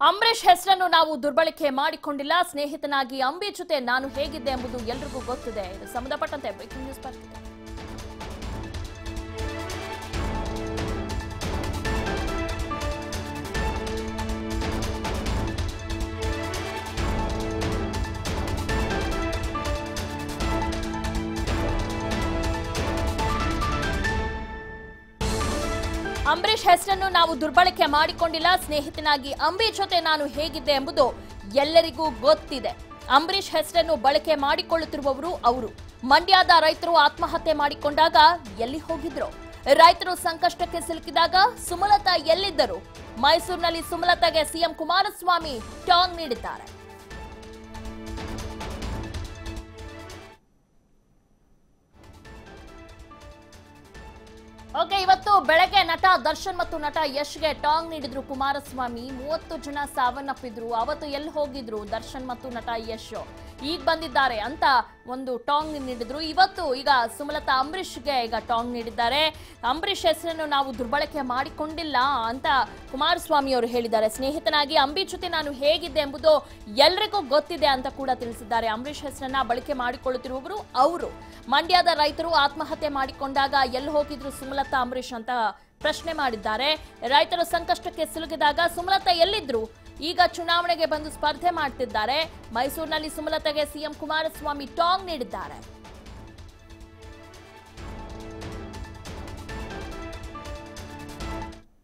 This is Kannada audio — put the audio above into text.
ಅಂಬರೀಷ್ ಹೆಸರನ್ನು ನಾವು ದುರ್ಬಳಕೆ ಮಾಡಿಕೊಂಡಿಲ್ಲ ಸ್ನೇಹಿತನಾಗಿ ಅಂಬಿ ಜೊತೆ ನಾನು ಹೇಗಿದ್ದೆ ಎಂಬುದು ಎಲ್ರಿಗೂ ಗೊತ್ತಿದೆ ಇದು ಸಂಬಂಧಪಟ್ಟಂತೆ ಬ್ರೇಕಿಂಗ್ ನ್ಯೂಸ್ ಬರ್ತಿದೆ ಅಂಬರೀಷ್ ಹೆಸರನ್ನು ನಾವು ದುರ್ಬಳಕೆ ಮಾಡಿಕೊಂಡಿಲ್ಲ ಸ್ನೇಹಿತನಾಗಿ ಅಂಬಿ ಜೊತೆ ನಾನು ಹೇಗಿದ್ದೆ ಎಂಬುದು ಎಲ್ಲರಿಗೂ ಗೊತ್ತಿದೆ ಅಂಬರೀಷ್ ಹೆಸರನ್ನು ಬಳಕೆ ಮಾಡಿಕೊಳ್ಳುತ್ತಿರುವವರು ಅವರು ಮಂಡ್ಯದ ರೈತರು ಆತ್ಮಹತ್ಯೆ ಮಾಡಿಕೊಂಡಾಗ ಎಲ್ಲಿ ಹೋಗಿದ್ರು ರೈತರು ಸಂಕಷ್ಟಕ್ಕೆ ಸಿಲುಕಿದಾಗ ಸುಮಲತಾ ಎಲ್ಲಿದ್ದರು ಮೈಸೂರಿನಲ್ಲಿ ಸುಮಲತಾಗೆ ಸಿಎಂ ಕುಮಾರಸ್ವಾಮಿ ಟಾಂಗ್ ನೀಡಿದ್ದಾರೆ ಓಕೆ ಇವತ್ತು ಬೆಳಗ್ಗೆ ನಟ ದರ್ಶನ್ ಮತ್ತು ನಟ ಯಶ್ಗೆ ಟಾಂಗ್ ನೀಡಿದ್ರು ಕುಮಾರಸ್ವಾಮಿ ಮೂವತ್ತು ಜನ ಸಾವನ್ನಪ್ಪಿದ್ರು ಅವತ್ತು ಎಲ್ಲಿ ಹೋಗಿದ್ರು ದರ್ಶನ್ ಮತ್ತು ನಟ ಯಶ್ ಈಗ ಬಂದಿದ್ದಾರೆ ಅಂತ ಒಂದು ಟಾಂಗ್ ನೀಡಿದ್ರು ಇವತ್ತು ಈಗ ಸುಮಲತಾ ಅಂಬರೀಷ್ಗೆ ಈಗ ಟಾಂಗ್ ನೀಡಿದ್ದಾರೆ ಅಂಬರೀಷ್ ಹೆಸರನ್ನು ನಾವು ದುರ್ಬಳಕೆ ಮಾಡಿಕೊಂಡಿಲ್ಲ ಅಂತ ಕುಮಾರಸ್ವಾಮಿ ಅವರು ಹೇಳಿದ್ದಾರೆ ಸ್ನೇಹಿತನಾಗಿ ಅಂಬಿ ಜೊತೆ ನಾನು ಹೇಗಿದ್ದೆ ಎಂಬುದು ಎಲ್ರಿಗೂ ಗೊತ್ತಿದೆ ಅಂತ ಕೂಡ ತಿಳಿಸಿದ್ದಾರೆ ಅಂಬರೀಷ್ ಹೆಸರನ್ನ ಬಳಕೆ ಮಾಡಿಕೊಳ್ಳುತ್ತಿರುವವರು ಅವರು ಮಂಡ್ಯದ ರೈತರು ಆತ್ಮಹತ್ಯೆ ಮಾಡಿಕೊಂಡಾಗ ಎಲ್ಲಿ ಹೋಗಿದ್ರು ಸುಮಲತಾ ಅಂಬರೀಷ್ ಅಂತ ಪ್ರಶ್ನೆ ಮಾಡಿದ್ದಾರೆ ರೈತರು ಸಂಕಷ್ಟಕ್ಕೆ ಸಿಲುಕಿದಾಗ ಸುಮಲತಾ ಎಲ್ಲಿದ್ರು ಈಗ ಚುನಾವಣೆಗೆ ಬಂದು ಸ್ಪರ್ಧೆ ಮಾಡ್ತಿದ್ದಾರೆ ಮೈಸೂರಿನಲ್ಲಿ ಸುಮಲತಾಗೆ ಸಿಎಂ ಕುಮಾರಸ್ವಾಮಿ ಟಾಂಗ್ ನೀಡಿದ್ದಾರೆ